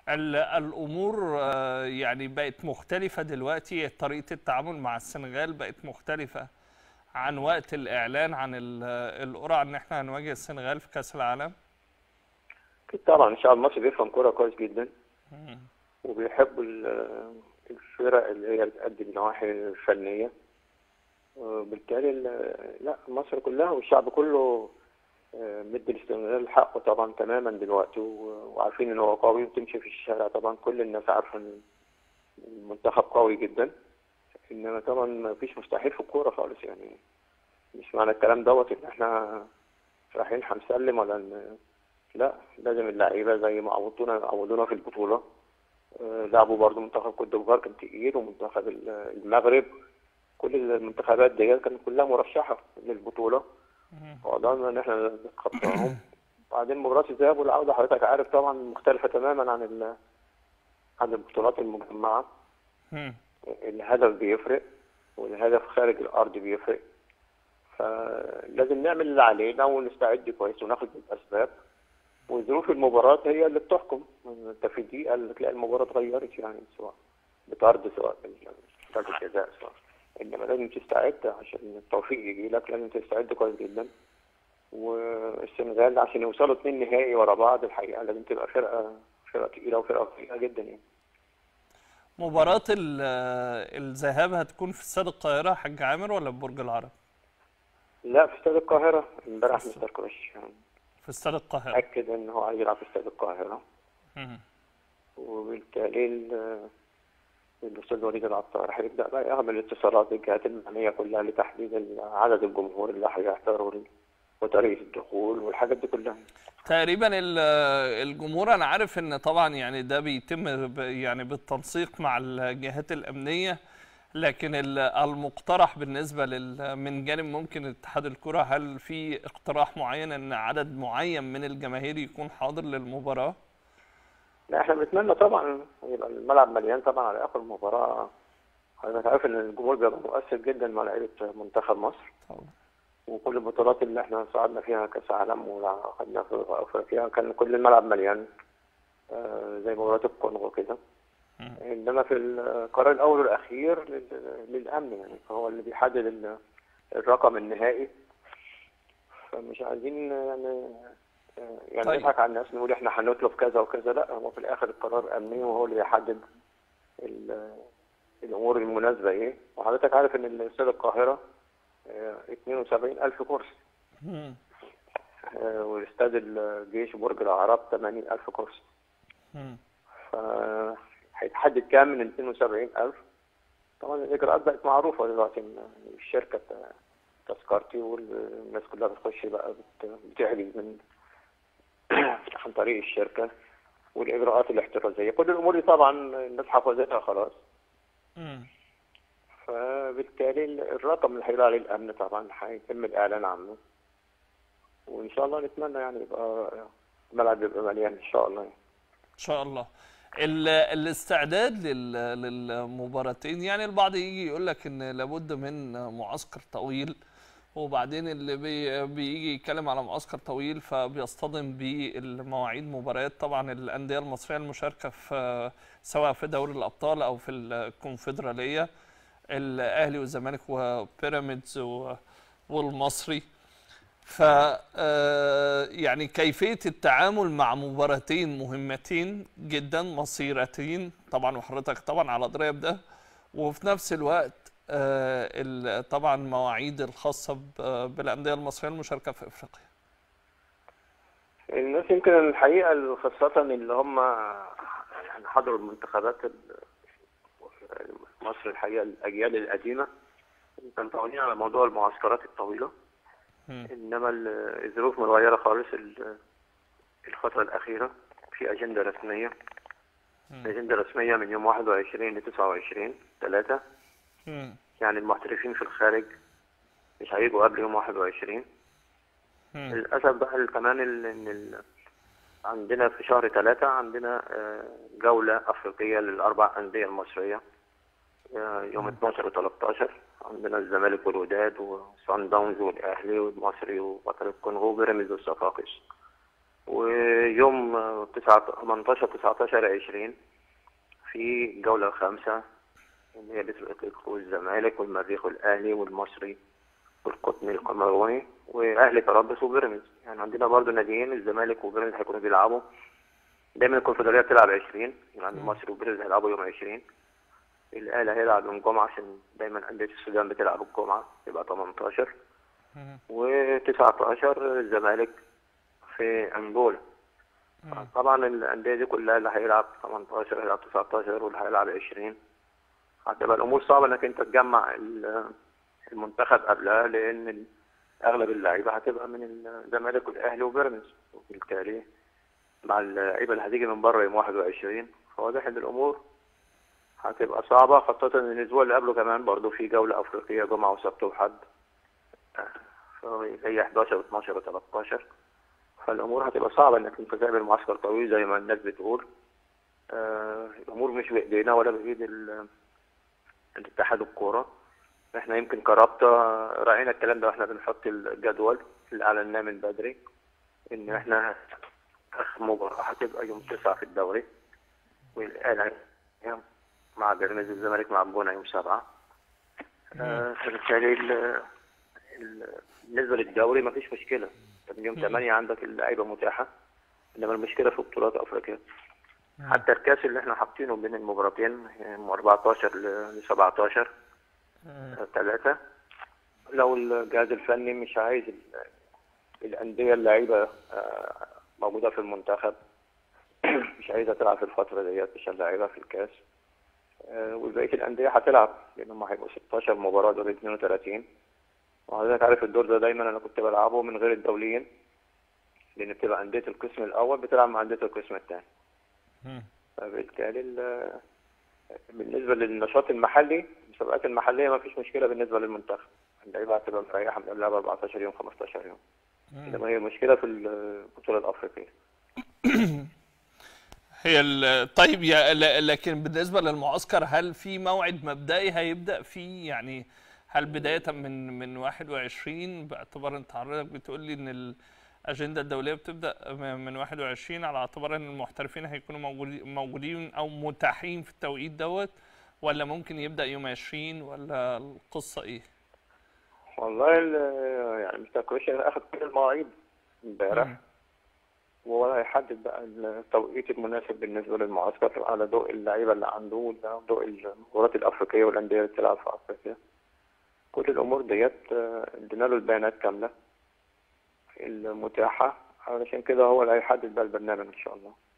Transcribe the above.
ال- الامور آه، يعني بقت مختلفه دلوقتي طريقه التعامل مع السنغال بقت مختلفه عن وقت الاعلان عن ال- القرعه ان احنا هنواجه السنغال في كاس العالم اكيد طبعا الشعب المصري بيفهم كوره كويس جدا وبيحبوا ال- الفرق اللي هي بتأدي النواحي الفنيه وبالتالي ال- لا مصر كلها والشعب كله آه، مدي الاستغلال حقه طبعا تماما دلوقتي و- وعارفين ان هو قوي وتمشي في الشارع طبعا كل الناس عارفه ان المنتخب قوي جدا انما طبعا ما فيش مستحيل في الكوره خالص يعني مش معنى الكلام دوت ان احنا رايحين هنسلم ولا ان لا لازم اللعيبه زي ما عودونا عودونا في البطوله آه، لعبوا برضو منتخب كوت ديفوار كان تقيل ومنتخب ال- المغرب كل المنتخبات دي كانت كلها مرشحه للبطوله وقدرنا ان احنا نتخطاهم وبعدين مباراه الذهاب والعوده حضرتك عارف طبعا مختلفه تماما عن ال- عن البطولات المجمعه مم. الهدف بيفرق والهدف خارج الارض بيفرق فلازم نعمل اللي علينا ونستعد كويس وناخد بالاسباب وظروف المباراة هي اللي بتحكم انت في دقيقة اللي تلاقي المباراة اتغيرت يعني سواء بطرد سواء ضربة جزاء سواء انما لازم تستعد عشان التوفيق يجي لك لازم تستعد كويس جدا والسنغال عشان يوصلوا اتنين نهائي ورا بعض الحقيقة لازم تبقى فرقة فرقة تقيلة وفرقة قوية جدا يعني مباراه ال- الذهاب هتكون في استاد القاهره حاج عامر ولا في برج العرب لا في استاد القاهرة امبارح مستر كروش في استاد القاهره أكد إن هو عايز يلعب في استاد القاهرة مم. وبالتالي ال- الأستاذ وليد العطار هيبدأ بقى يعمل اتصالات بالجهات المعنية كلها لتحديد عدد الجمهور اللي هيحضروا وطريقة الدخول والحاجات دي كلها تقريبا ال- الجمهور انا عارف ان طبعا يعني ده بيتم ب- يعني بالتنسيق مع الجهات الامنيه لكن ال- المقترح بالنسبه لل من جانب ممكن اتحاد الكره هل في اقتراح معين ان عدد معين من الجماهير يكون حاضر للمباراه؟ لا احنا بنتمنى طبعا يبقى الملعب مليان طبعا على آخر المباراة حضرتك عارف إن الجمهور بيبقى مؤثر جدا مع لعيبة منتخب مصر طبعا وكل البطولات اللي احنا صعدنا فيها كأس عالم وخدنا في أفريقيا كان كل الملعب مليان آه، زي مباراة الكونغو كده مم. انما في القرار الاول والاخير لل- للامن يعني فهو اللي بيحدد ال- الرقم النهائي فمش عايزين يعني يعني طيب. نضحك على الناس نقول احنا هنطلب كذا وكذا لا هو في الاخر القرار امني وهو اللي بيحدد ال- الامور المناسبه ايه وحضرتك عارف ان استاد القاهره آه، 72000 كرسي مم. آه، واستاد الجيش برج العرب 80000 كرسي مم. فهيتحدد كام من 270000 طبعا الإجراءات بقت معروفة دلوقتي إن الشركة ت- تذكرتي والناس كلها بتخش بقى بت- بتحجز من عن طريق الشركة والإجراءات الاحترازية كل الأمور دي طبعا الناس حفظتها خلاص مم. فبالتالي الرقم اللي هيبقى عليه الأمن طبعا هيتم الإعلان عنه وإن شاء الله نتمنى يعني يبقى الملعب يبقى مليان إن شاء الله يعني. ان شاء الله ال- الاستعداد لل- للمباراتين يعني البعض يجي يقول لك ان لابد من معسكر طويل وبعدين اللي بي بيجي يتكلم على معسكر طويل فبيصطدم بالمواعيد مباريات طبعا الانديه المصريه المشاركه في سواء في دوري الابطال او في الكونفدراليه الاهلي والزمالك وبيراميدز و- والمصري ف آه، يعني كيفية التعامل مع مباراتين مهمتين جدا مصيرتين طبعا وحضرتك طبعا على دراية بده وفي نفس الوقت آه، ال- طبعا مواعيد الخاصة ب- بالأندية المصرية المشاركة في أفريقيا الناس يمكن الحقيقة خاصة اللي هم يعني حضروا المنتخبات ال- مصر الحقيقة الأجيال القديمة كانوا متعودين على موضوع المعسكرات الطويلة مم. إنما ال- الظروف متغيرة خالص ال- الفترة الأخيرة في أجندة رسمية أجندة رسمية من يوم 21 ل 29 ثلاثة مم. يعني المحترفين في الخارج مش هيجوا قبل يوم 21 مم. للأسف بقى ال- كمان ال- إن ال- عندنا في شهر ثلاثة عندنا آه، جولة أفريقية للأربع أندية المصرية آه، يوم 12 و 13 عندنا الزمالك والوداد وصن داونز والأهلي والمصري وبطل الكونغو وبيراميدز والصفاقس ويوم 9 18 19 20 في الجولة الخامسة اللي هي الإفريقيا والزمالك والمريخ والأهلي والمصري والقطني القمروني وأهلي طرابلس وبيراميدز يعني عندنا برضو ناديين الزمالك وبيراميدز هيكونوا بيلعبوا دايما الكونفدرالية بتلعب 20 يعني المصري وبيراميدز هيلعبوا يوم 20 الأهلي هيلعب يوم الجمعة عشان دايما أندية السودان بتلعب الجمعة يبقى 18 و19 الزمالك في أنجولا طبعا الأندية دي كلها اللي هيلعب 18 هيلعب 19 واللي هيلعب 20 هتبقى الأمور صعبة إنك أنت تجمع ال- المنتخب قبلها لأن ال- أغلب اللعيبة هتبقى من الزمالك والأهلي وبيراميدز وبالتالي مع اللعيبة اللي هتيجي من بره يوم 21 فواضح إن الأمور هتبقى صعبة خاصة إن الأسبوع اللي قبله كمان برضه في جولة أفريقية جمعة وسبت وحد هي 11 و12 و13 فالامور هتبقى صعبه انك انت تعمل معسكر طويل زي ما الناس بتقول آه الامور مش بايدينا ولا بايد ال- الاتحاد الكوره احنا يمكن كرابطه راعينا الكلام ده واحنا بنحط الجدول اللي اعلناه من بدري ان احنا اخر مباراه هتبقى يوم 9 في الدوري والاهلي مع بيراميدز الزمالك مع الجونه يوم 7 آه فبالتالي ال- ال- بالنسبه للدوري مفيش مشكله طب يوم 8 عندك اللعيبه متاحه انما المشكله في بطولات افريقيا حتى الكاس اللي احنا حاطينه بين المباراتين من 14 ل 17 ثلاثة لو الجهاز الفني مش عايز ال- الأندية اللعيبة آه، موجودة في المنتخب مش عايزة تلعب في الفترة ديت عشان لعيبة في الكاس آه، وبقية الأندية هتلعب لأن هم هيبقوا 16 مباراة دور 32 وحضرتك عارف الدور ده دايما أنا كنت بلعبه من غير الدوليين لأن بتبقى أندية القسم الأول بتلعب مع أندية القسم الثاني فبالتالي ال- بالنسبة للنشاط المحلي المسابقات المحلية ما فيش مشكلة بالنسبة للمنتخب اللعيبة هتبقى مريحة من قبلها ب 14 يوم 15 يوم انما هي المشكلة في البطولة الأفريقية هي ال- طيب يا ل- لكن بالنسبة للمعسكر هل في موعد مبدئي هيبدأ فيه يعني هل بداية من من 21 باعتبار انت حضرتك بتقول لي ان الأجندة الدولية بتبدأ م- من 21 على اعتبار ان المحترفين هيكونوا موجودين موجودين او متاحين في التوقيت دوت ولا ممكن يبدأ يوم 20 ولا القصة ايه؟ والله ال- يعني مستر كروشيا أخذ كل المواعيد امبارح وهو هيحدد بقى التوقيت المناسب بالنسبة للمعسكر على ضوء اللعيبة اللي عنده وضوء المباريات الأفريقية والأندية اللي بتلعب في أفريقيا كل الأمور ديت آه، ادينا له البيانات كاملة المتاحة علشان كده هو اللي هيحدد بقى البرنامج إن شاء الله